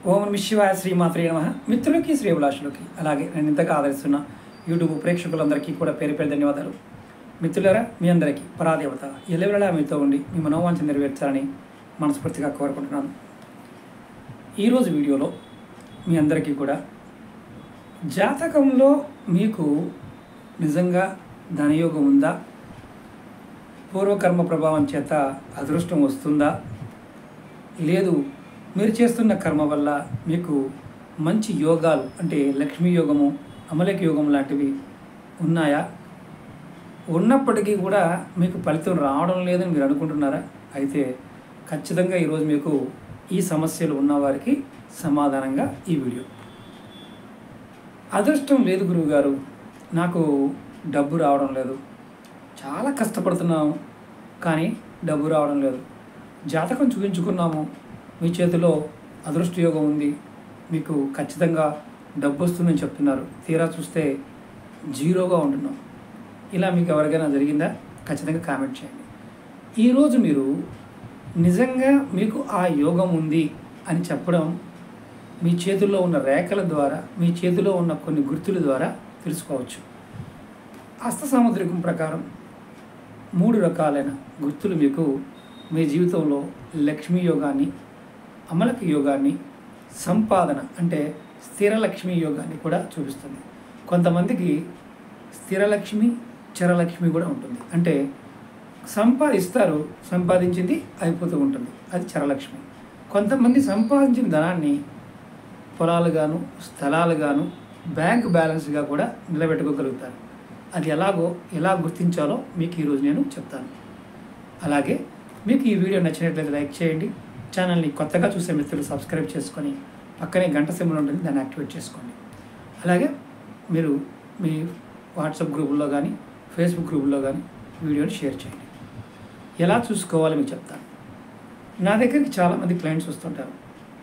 ఓం నమ శివాయ శ్రీమాత్రే నమ మిత్రులకి శ్రీభిలాషులకి అలాగే నేను ఇంతగా ఆదరిస్తున్న యూట్యూబ్ ప్రేక్షకులందరికీ కూడా పేరు పేరు ధన్యవాదాలు మిత్రులారా మీ అందరికీ పరాదేవత ఎల్లవేళలా మీతో ఉండి మీ మనోవాంఛ నెరవేర్చాలని మనస్ఫూర్తిగా కోరుకుంటున్నాను ఈరోజు వీడియోలో మీ అందరికీ కూడా జాతకంలో మీకు నిజంగా ధనయోగం ఉందా పూర్వకర్మ ప్రభావం చేత అదృష్టం వస్తుందా లేదు మీరు చేస్తున్న కర్మ వల్ల మీకు మంచి యోగాలు అంటే లక్ష్మీ యోగము అమలక యోగం లాంటివి ఉన్నాయా ఉన్నప్పటికీ కూడా మీకు ఫలితం రావడం లేదని మీరు అనుకుంటున్నారా అయితే ఖచ్చితంగా ఈరోజు మీకు ఈ సమస్యలు ఉన్నవారికి సమాధానంగా ఈ వీడియో అదృష్టం లేదు గురువు గారు నాకు డబ్బు రావడం లేదు చాలా కష్టపడుతున్నాము కానీ డబ్బు రావడం లేదు జాతకం చూపించుకున్నాము మీ చేతిలో అదృష్ట యోగం ఉంది మీకు ఖచ్చితంగా డబ్బు వస్తుందని చెప్తున్నారు తీరా చూస్తే జీరోగా ఉంటున్నాం ఇలా మీకు ఎవరికైనా జరిగిందా ఖచ్చితంగా కామెంట్ చేయండి ఈరోజు మీరు నిజంగా మీకు ఆ యోగం ఉంది అని చెప్పడం మీ చేతుల్లో ఉన్న రేఖల ద్వారా మీ చేతిలో ఉన్న కొన్ని గుర్తుల ద్వారా తెలుసుకోవచ్చు హస్త సాముద్రికం ప్రకారం మూడు రకాలైన గుర్తులు మీకు మీ జీవితంలో లక్ష్మీ యోగాన్ని అమలక యోగాన్ని సంపాదన అంటే స్థిర లక్ష్మీ యోగాన్ని కూడా చూపిస్తుంది కొంతమందికి స్థిరలక్ష్మి చరలక్ష్మి కూడా ఉంటుంది అంటే సంపాదిస్తారు సంపాదించింది అయిపోతూ ఉంటుంది అది చరలక్ష్మి కొంతమంది సంపాదించిన ధనాన్ని పొలాలుగాను స్థలాలుగాను బ్యాంక్ బ్యాలెన్స్గా కూడా నిలబెట్టుకోగలుగుతారు అది ఎలాగో ఎలా గుర్తించాలో మీకు ఈరోజు నేను చెప్తాను అలాగే మీకు ఈ వీడియో నచ్చినట్లయితే లైక్ చేయండి ఛానల్ని కొత్తగా చూసే మిత్రులు సబ్స్క్రైబ్ చేసుకొని పక్కనే గంట సింబల్ ఉంటుంది దాన్ని యాక్టివేట్ చేసుకోండి అలాగే మీరు మీ వాట్సాప్ గ్రూపుల్లో కానీ ఫేస్బుక్ గ్రూపుల్లో కానీ వీడియోని షేర్ చేయండి ఎలా చూసుకోవాలో మీకు చెప్తాను నా దగ్గరికి చాలామంది క్లయింట్స్ వస్తుంటారు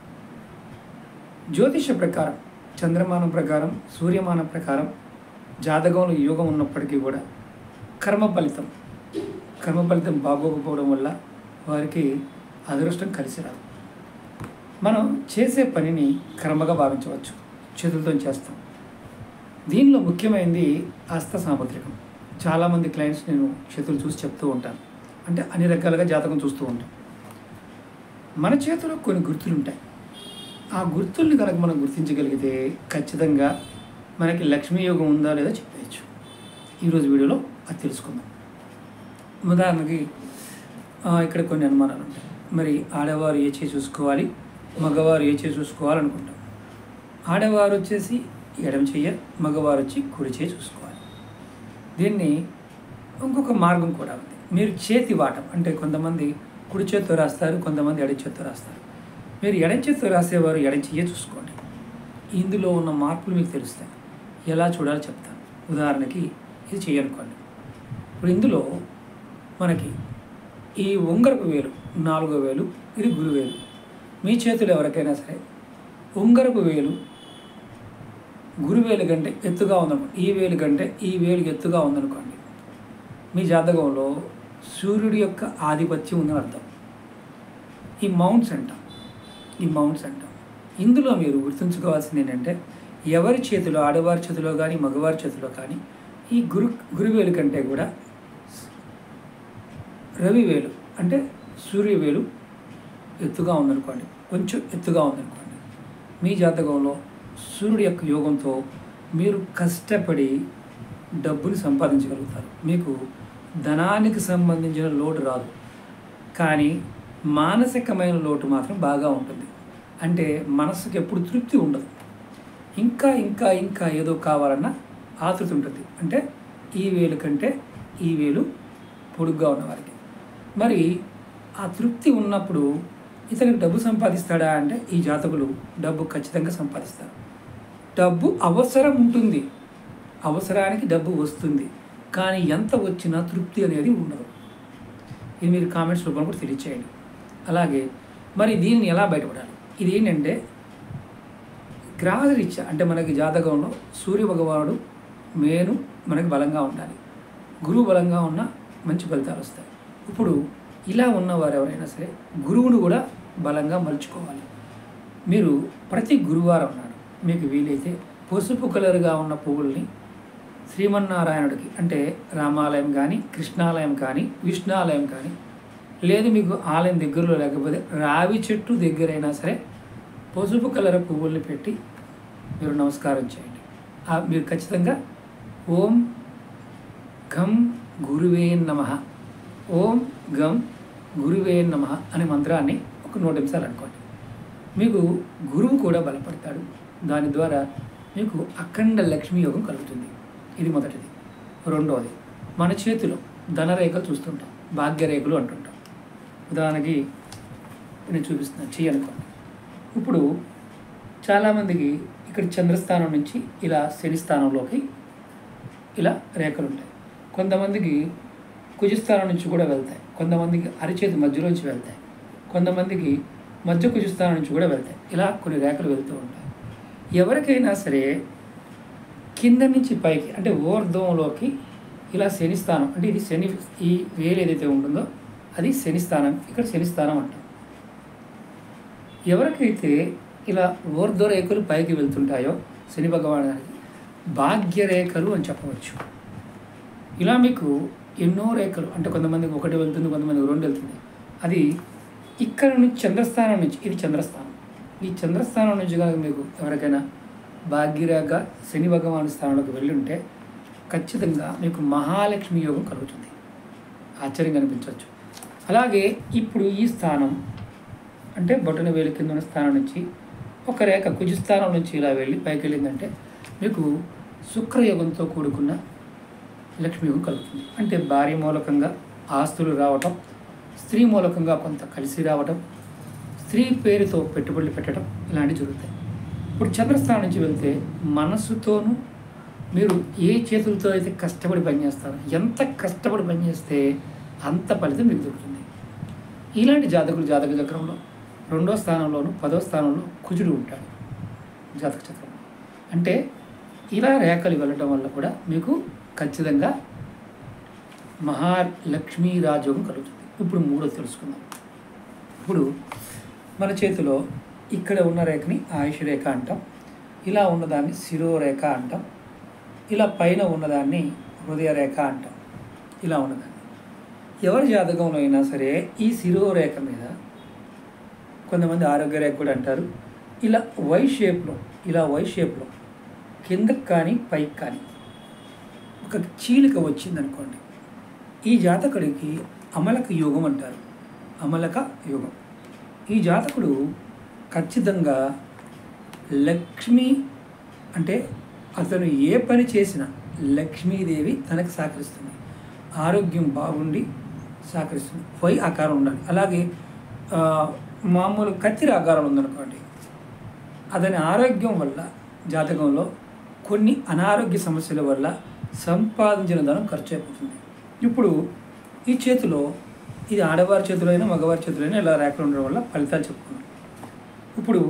జ్యోతిష ప్రకారం చంద్రమానం ప్రకారం సూర్యమానం ప్రకారం జాతకంలో యోగం ఉన్నప్పటికీ కూడా కర్మ ఫలితం కర్మ ఫలితం బాగోకపోవడం వల్ల వారికి అదృష్టం కలిసి రాదు మనం చేసే పనిని కర్మగా భావించవచ్చు చేతులతో చేస్తాం దీనిలో ముఖ్యమైనది హస్త సాముద్రికం చాలామంది క్లయింట్స్ నేను చేతులు చూసి చెప్తూ ఉంటాను అంటే అన్ని రకాలుగా జాతకం చూస్తూ ఉంటాం మన చేతిలో కొన్ని గుర్తులు ఉంటాయి ఆ గుర్తుల్ని కనుక మనం గుర్తించగలిగితే ఖచ్చితంగా మనకి లక్ష్మీ యోగం ఉందా లేదా చెప్పేయచ్చు ఈరోజు వీడియోలో అది తెలుసుకుందాం ఉదాహరణకి ఆ, ఇక్కడ కొన్ని అనుమానాలు ఉంటాయి మరి ఆడవారు ఏ చేయి చూసుకోవాలి మగవారు ఏ చేయి చూసుకోవాలనుకుంటాం ఆడవారు వచ్చేసి ఎడమ చెయ్య మగవారు వచ్చి కుడి చేయి చూసుకోవాలి దీన్ని ఇంకొక మార్గం కూడా ఉంది మీరు చేతి వాటం అంటే కొంతమంది కుడి చేత్తో రాస్తారు కొంతమంది ఎడ చేత్తో రాస్తారు మీరు ఎడం చేత్తో రాసేవారు ఎడం చెయ్యే చూసుకోండి ఇందులో ఉన్న మార్పులు మీకు తెలుస్తాయి ఎలా చూడాలో చెప్తాను ఉదాహరణకి ఇది చెయ్యనుకోండి ఇప్పుడు ఇందులో మనకి ఈ ఉంగరపు వేలు నాలుగో వేలు ఇది గురువేలు మీ చేతులు ఎవరికైనా సరే ఉంగరపు వేలు గురువేలు కంటే ఎత్తుగా ఉందనుకోండి ఈ వేలు కంటే ఈ వేలు ఎత్తుగా ఉందనుకోండి మీ జాతకంలో సూర్యుడి యొక్క ఆధిపత్యం ఉందని అర్థం ఈ మౌంట్స్ అంటాం ఈ మౌంట్స్ అంటాం ఇందులో మీరు గుర్తుంచుకోవాల్సింది ఏంటంటే ఎవరి చేతిలో ఆడవారి చేతిలో కానీ మగవారి చేతిలో కానీ ఈ గురు గురువేలు కంటే కూడా రవివేలు అంటే సూర్యవేలు ఎత్తుగా ఉందనుకోండి కొంచెం ఎత్తుగా ఉందనుకోండి మీ జాతకంలో సూర్యుడి యొక్క యోగంతో మీరు కష్టపడి డబ్బుని సంపాదించగలుగుతారు మీకు ధనానికి సంబంధించిన లోటు రాదు కానీ మానసికమైన లోటు మాత్రం బాగా ఉంటుంది అంటే మనసుకి ఎప్పుడు తృప్తి ఉండదు ఇంకా ఇంకా ఇంకా ఏదో కావాలన్న ఆతృత ఉంటుంది అంటే ఈ వేలు కంటే ఈ వేలు పొడుగ్గా ఉన్నవారికి మరి ఆ తృప్తి ఉన్నప్పుడు ఇతనికి డబ్బు సంపాదిస్తాడా అంటే ఈ జాతకులు డబ్బు ఖచ్చితంగా సంపాదిస్తారు డబ్బు అవసరం ఉంటుంది అవసరానికి డబ్బు వస్తుంది కానీ ఎంత వచ్చినా తృప్తి అనేది ఉండదు ఇది మీరు కామెంట్స్ రూపంలో కూడా తెలియచేయండి అలాగే మరి దీన్ని ఎలా బయటపడాలి ఇది ఏంటంటే గ్రహరీత్యా అంటే మనకి జాతకంలో సూర్య భగవానుడు మేను మనకి బలంగా ఉండాలి గురువు బలంగా ఉన్న మంచి ఫలితాలు వస్తాయి ఇప్పుడు ఇలా ఉన్నవారు ఎవరైనా సరే గురువును కూడా బలంగా మలుచుకోవాలి మీరు ప్రతి గురువారం నాడు మీకు వీలైతే పసుపు కలర్గా ఉన్న పువ్వుల్ని శ్రీమన్నారాయణుడికి అంటే రామాలయం కానీ కృష్ణాలయం కానీ విష్ణాలయం కానీ లేదు మీకు ఆలయం దగ్గరలో లేకపోతే రావి చెట్టు దగ్గరైనా సరే పసుపు కలర్ పువ్వుల్ని పెట్టి మీరు నమస్కారం చేయండి ఆ మీరు ఖచ్చితంగా ఓం ఘం గురువే నమ ఓం గం గురువే నమ అనే మంత్రాన్ని ఒక నూట నిమిషాలు అనుకోండి మీకు గురువు కూడా బలపడతాడు దాని ద్వారా మీకు అఖండ లక్ష్మీ యోగం కలుగుతుంది ఇది మొదటిది రెండవది మన చేతిలో ధనరేఖలు చూస్తుంటాం భాగ్యరేఖలు అంటుంటాం ఉదాహరణకి నేను చూపిస్తున్నాను చెయ్యి అనుకోండి ఇప్పుడు చాలామందికి ఇక్కడ చంద్రస్థానం నుంచి ఇలా శని స్థానంలోకి ఇలా రేఖలు ఉంటాయి కొంతమందికి కుజస్థానం నుంచి కూడా వెళ్తాయి కొంతమందికి అరిచేతి మధ్యలోంచి వెళ్తాయి కొంతమందికి మధ్య కుజస్థానం నుంచి కూడా వెళ్తాయి ఇలా కొన్ని రేఖలు వెళ్తూ ఉంటాయి ఎవరికైనా సరే కింద నుంచి పైకి అంటే ఊర్ధ్వంలోకి ఇలా శని స్థానం అంటే ఇది శని ఈ వేలు ఏదైతే ఉంటుందో అది శని స్థానం ఇక్కడ శని స్థానం అంటాం ఎవరికైతే ఇలా ఊర్ధ్వ రేఖలు పైకి వెళ్తుంటాయో శని భగవానికి భాగ్యరేఖలు అని చెప్పవచ్చు ఇలా మీకు ఎన్నో రేఖలు అంటే కొంతమందికి ఒకటి వెళ్తుంది కొంతమందికి రెండు వెళ్తుంది అది ఇక్కడ నుంచి చంద్రస్థానం నుంచి ఇది చంద్రస్థానం ఈ చంద్రస్థానం నుంచి కనుక మీకు ఎవరికైనా భాగ్యరేఖ శని భగవాన్ స్థానంలోకి వెళ్ళి ఉంటే ఖచ్చితంగా మీకు మహాలక్ష్మి యోగం కలుగుతుంది ఆశ్చర్యం కనిపించవచ్చు అలాగే ఇప్పుడు ఈ స్థానం అంటే బొటన వేలు కింద ఉన్న స్థానం నుంచి ఒక రేఖ కుజ స్థానం నుంచి ఇలా వెళ్ళి పైకి వెళ్ళిందంటే మీకు శుక్రయోగంతో కూడుకున్న లక్ష్మీయోగం కలుగుతుంది అంటే భార్య మూలకంగా ఆస్తులు రావటం స్త్రీ మూలకంగా కొంత కలిసి రావటం స్త్రీ పేరుతో పెట్టుబడులు పెట్టడం ఇలాంటివి జరుగుతాయి ఇప్పుడు చంద్రస్థానం నుంచి వెళ్తే మనస్సుతోనూ మీరు ఏ చేతులతో అయితే కష్టపడి పనిచేస్తారో ఎంత కష్టపడి పనిచేస్తే అంత ఫలితం మీకు దొరుకుతుంది ఇలాంటి జాతకులు జాతక చక్రంలో రెండో స్థానంలోను పదో స్థానంలో కుజుడు ఉంటాడు జాతక చక్రంలో అంటే ఇలా రేఖలు వెళ్ళడం వల్ల కూడా మీకు ఖచ్చితంగా మహాలక్ష్మీ రాజయోగం కలుగుతుంది ఇప్పుడు మూడో తెలుసుకుందాం ఇప్పుడు మన చేతిలో ఇక్కడ ఉన్న రేఖని ఆయుష్ రేఖ అంటాం ఇలా ఉన్నదాన్ని శిరోరేఖ అంటాం ఇలా పైన ఉన్నదాన్ని హృదయ రేఖ అంటాం ఇలా ఉన్నదాన్ని ఎవరి జాతకంలో అయినా సరే ఈ శిరోరేఖ మీద కొంతమంది ఆరోగ్య రేఖ కూడా అంటారు ఇలా వై షేప్లో ఇలా వై షేప్లో కిందకి కానీ పైకి కానీ ఒక చీలిక వచ్చిందనుకోండి ఈ జాతకుడికి అమలక యోగం అంటారు అమలక యోగం ఈ జాతకుడు ఖచ్చితంగా లక్ష్మి అంటే అతను ఏ పని చేసినా లక్ష్మీదేవి తనకు సహకరిస్తుంది ఆరోగ్యం బాగుండి సహకరిస్తుంది వై ఆకారం ఉండాలి అలాగే ఆ, మామూలు కత్తిరి ఆకారం ఉందనుకోండి అతని ఆరోగ్యం వల్ల జాతకంలో కొన్ని అనారోగ్య సమస్యల వల్ల సంపాదించిన ధనం ఖర్చు అయిపోతుంది ఇప్పుడు ఈ చేతిలో ఇది ఆడవారి చేతిలో అయినా మగవారి చేతిలో అయినా ఇలా రేఖలు ఉండడం వల్ల ఫలితాలు చెప్పుకున్నాం ఇప్పుడు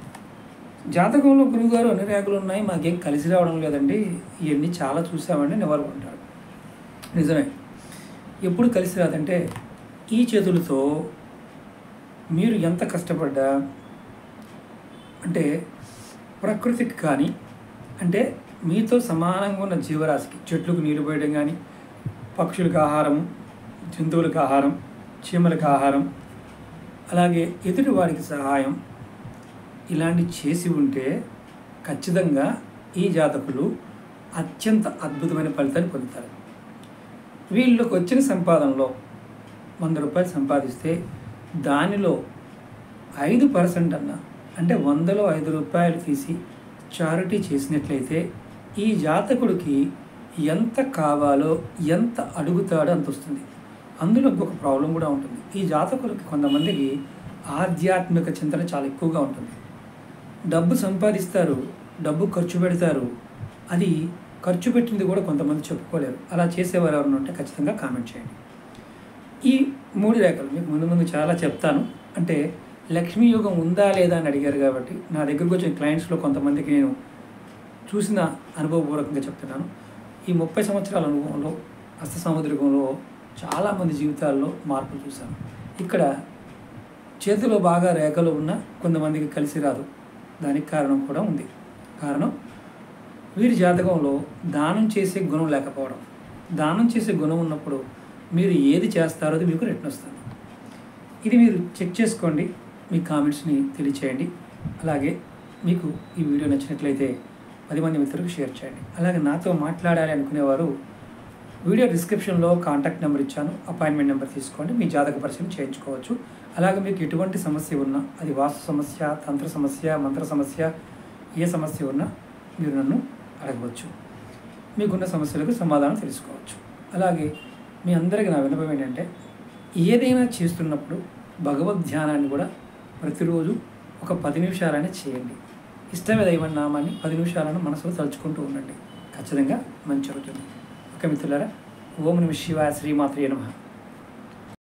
జాతకంలో గురువుగారు అన్ని రేఖలు ఉన్నాయి మాకేం కలిసి రావడం లేదండి ఇవన్నీ చాలా చూసామండి నివారణ అంటారు నిజమే ఎప్పుడు కలిసి రాదంటే ఈ చేతులతో మీరు ఎంత కష్టపడ్డా అంటే ప్రకృతికి కానీ అంటే మీతో సమానంగా ఉన్న జీవరాశికి చెట్లకు నీళ్లు పోయడం కానీ పక్షులకు ఆహారం జంతువులకు ఆహారం చీమలకు ఆహారం అలాగే ఎదుటి వారికి సహాయం ఇలాంటి చేసి ఉంటే ఖచ్చితంగా ఈ జాతకులు అత్యంత అద్భుతమైన ఫలితాన్ని పొందుతారు వీళ్ళకి వచ్చిన సంపాదనలో వంద రూపాయలు సంపాదిస్తే దానిలో ఐదు పర్సెంట్ అన్న అంటే వందలో ఐదు రూపాయలు తీసి చారిటీ చేసినట్లయితే ఈ జాతకుడికి ఎంత కావాలో ఎంత అడుగుతాడో అంత వస్తుంది అందులో ఇంకొక ప్రాబ్లం కూడా ఉంటుంది ఈ జాతకులకి కొంతమందికి ఆధ్యాత్మిక చింతన చాలా ఎక్కువగా ఉంటుంది డబ్బు సంపాదిస్తారు డబ్బు ఖర్చు పెడతారు అది ఖర్చు పెట్టింది కూడా కొంతమంది చెప్పుకోలేరు అలా చేసేవారు ఎవరైనా ఉంటే ఖచ్చితంగా కామెంట్ చేయండి ఈ మూడు రేఖలు మీకు ముందు ముందు చాలా చెప్తాను అంటే లక్ష్మీ యోగం ఉందా లేదా అని అడిగారు కాబట్టి నా దగ్గరకు వచ్చిన క్లయింట్స్లో కొంతమందికి నేను చూసిన అనుభవపూర్వకంగా చెప్తున్నాను ఈ ముప్పై సంవత్సరాల అనుభవంలో హస్త సాముద్రికంలో చాలామంది జీవితాల్లో మార్పులు చూశాను ఇక్కడ చేతిలో బాగా రేఖలు ఉన్న కొంతమందికి కలిసి రాదు దానికి కారణం కూడా ఉంది కారణం వీరి జాతకంలో దానం చేసే గుణం లేకపోవడం దానం చేసే గుణం ఉన్నప్పుడు మీరు ఏది చేస్తారో అది మీకు రిటర్న్ వస్తుంది ఇది మీరు చెక్ చేసుకోండి మీ కామెంట్స్ని తెలియచేయండి అలాగే మీకు ఈ వీడియో నచ్చినట్లయితే పది మంది మిత్రులకు షేర్ చేయండి అలాగే నాతో మాట్లాడాలి అనుకునేవారు వీడియో డిస్క్రిప్షన్లో కాంటాక్ట్ నెంబర్ ఇచ్చాను అపాయింట్మెంట్ నెంబర్ తీసుకోండి మీ జాతక పరిశీలన చేయించుకోవచ్చు అలాగే మీకు ఎటువంటి సమస్య ఉన్నా అది వాస్తు సమస్య తంత్ర సమస్య మంత్ర సమస్య ఏ సమస్య ఉన్నా మీరు నన్ను అడగవచ్చు మీకున్న సమస్యలకు సమాధానం తెలుసుకోవచ్చు అలాగే మీ అందరికీ నా విన్నపం ఏంటంటే ఏదైనా చేస్తున్నప్పుడు భగవద్ ధ్యానాన్ని కూడా ప్రతిరోజు ఒక పది నిమిషాలనే చేయండి ఇష్టమే దైవం నామాన్ని పది నిమిషాలను మనసులో తలుచుకుంటూ ఉండండి ఖచ్చితంగా మంచి అవుతుంది ఓకే మిత్రులారా ఓం నమ శివాయ శ్రీమాత్రే నమః